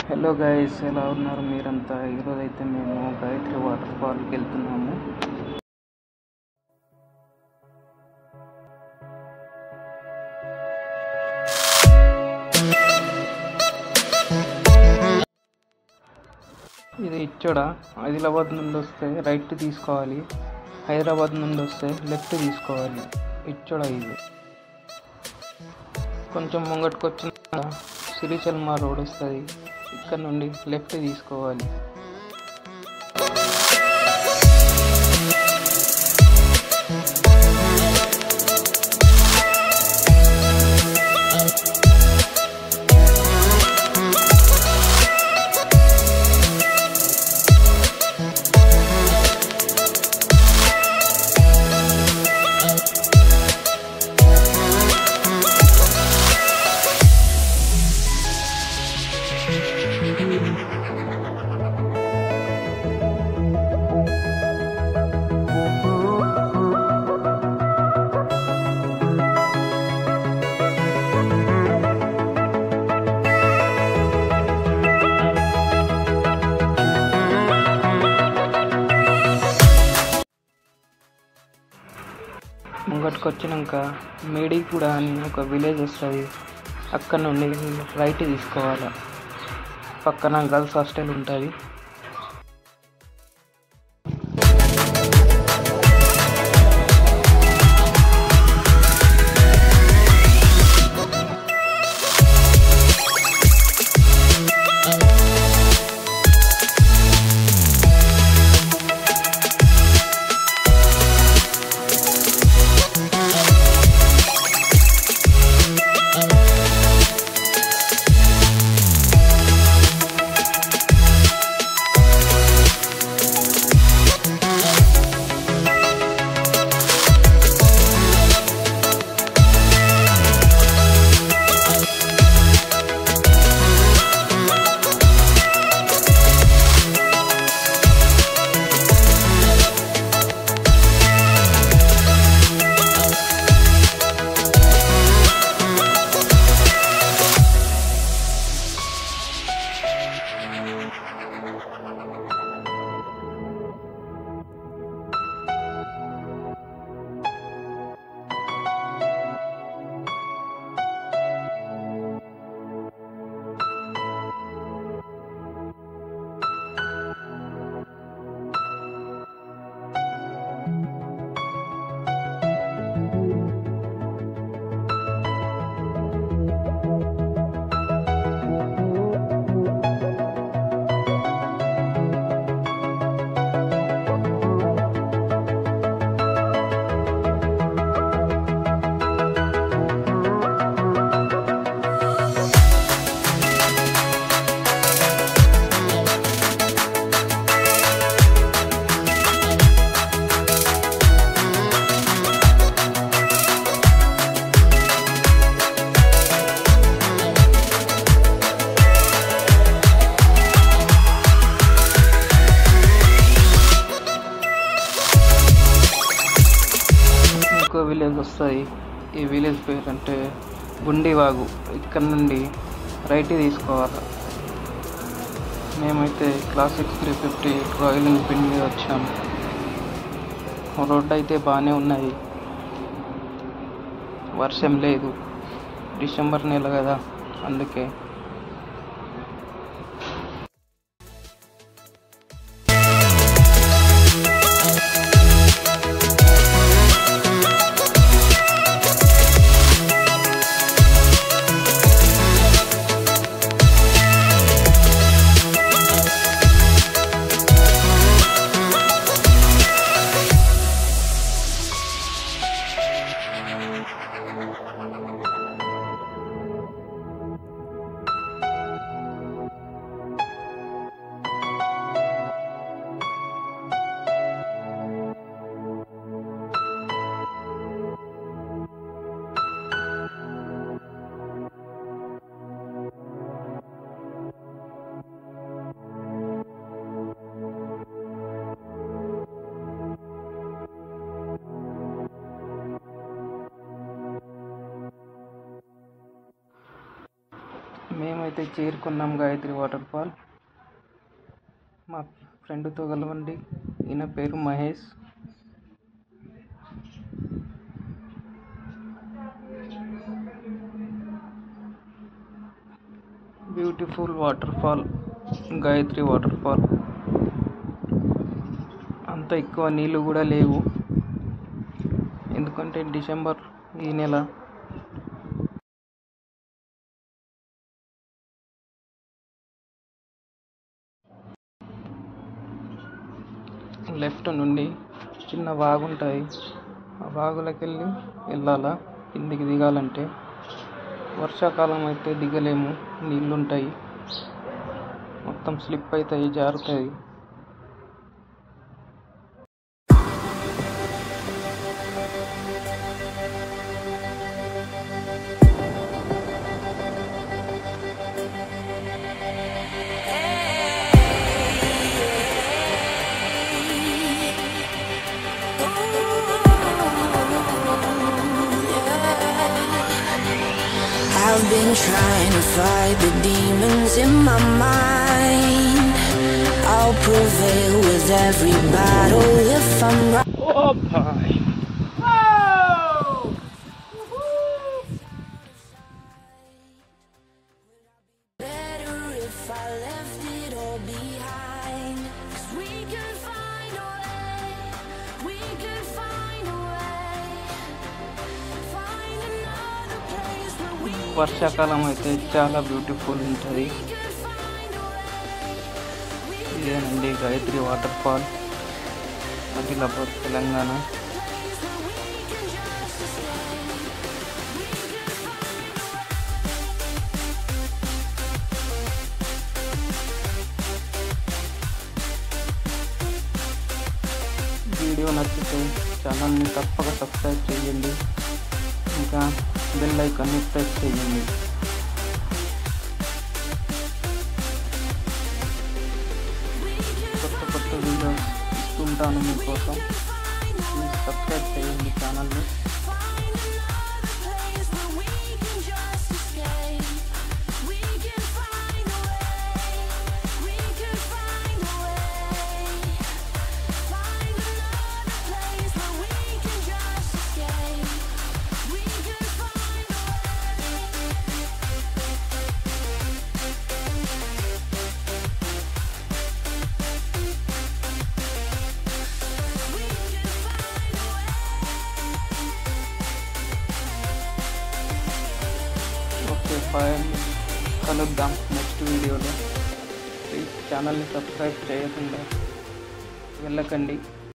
Hello guys ఎలా ఉన్నారు మీరంతా ఈరోజు అయితే మేము గాయత్రి వాటర్ ఫాల్కి వెళ్తున్నాము ఇది ఇచ్చోడ ఆదిలాబాద్ నుండి వస్తే రైట్ తీసుకోవాలి హైదరాబాద్ నుండి వస్తే లెఫ్ట్ తీసుకోవాలి ఇచ్చోడ ఇది కొంచెం ముంగట్టుకు వచ్చిన సిరిచల్మా రోడ్ వస్తుంది ఇక్కడ నుండి లెఫ్ట్ తీసుకోవాలి ముంగట్టుకు వచ్చినాక మేడిగూడ అని ఒక విలేజ్ వస్తుంది అక్కడ నుండి రైట్ తీసుకోవాలి పక్కన గర్ల్స్ హాస్టల్ ఉంటుంది ఇంకో విలేజ్ వస్తుంది ఈ విలేజ్ పేరు అంటే గుండివాగు ఇక్కడ నుండి రైట్ తీసుకోవాలి మేమైతే classic three fifty Royal Enfield మీద వచ్చాము రోడ్ అయితే బాగానే ఉన్నది వర్షం లేదు డిసెంబర్ నెల కదా అందుకే అయితే చేరుకున్నాం గాయత్రి వాటర్ ఫాల్ మా ఫ్రెండ్తో కలవండి ఈయన పేరు Mahesh beautiful waterfall Gayatri waterfall అంత ఎక్కువ నీళ్ళు కూడా లేవు ఎందుకంటే డిసెంబర్ ఈ నెల లెఫ్ట్ నుండి చిన్న వాగు ఉంటుంది ఆ వాగులోకి వెళ్ళి వెళ్ళాలా కిందికి దిగాలంటే వర్షాకాలం అయితే దిగలేము నీళ్ళు ఉంటాయి మొత్తం స్లిప్ అవుతాయి జారుతాయి I've been trying to fight the demons in my mind. I'll prevail with every battle if I'm right. Oh Bhai Better if I left it all behind. 'Cause we could find a way. We could find a way. Find another place where we వర్షాకాలం అయితే చాలా beautiful ఉంటుంది could find a way. ఇదేనండి Gayatri waterfall Adilabad Telangana Place where we can just escape. We could find video నచ్చితే ఛానల్ని తప్పక subscribe చేయండి ఇంకా బెల్ ఐకాన్ని ప్రెస్ చేయండి కొత్త కొత్త వీడియోస్ ఇస్తుంటాను మీకోసం ప్లీజ్ సబ్స్క్రైబ్ చేయండి ఛానల్ని place where we can just escape. We can find a way. We can find a way. Find another place where we can just escape. We can find a way. We can find a way. Okay bye కలుద్దాం next వీడియోలో please ఛానల్ని subscribe చేయకుండా వెళ్ళకండి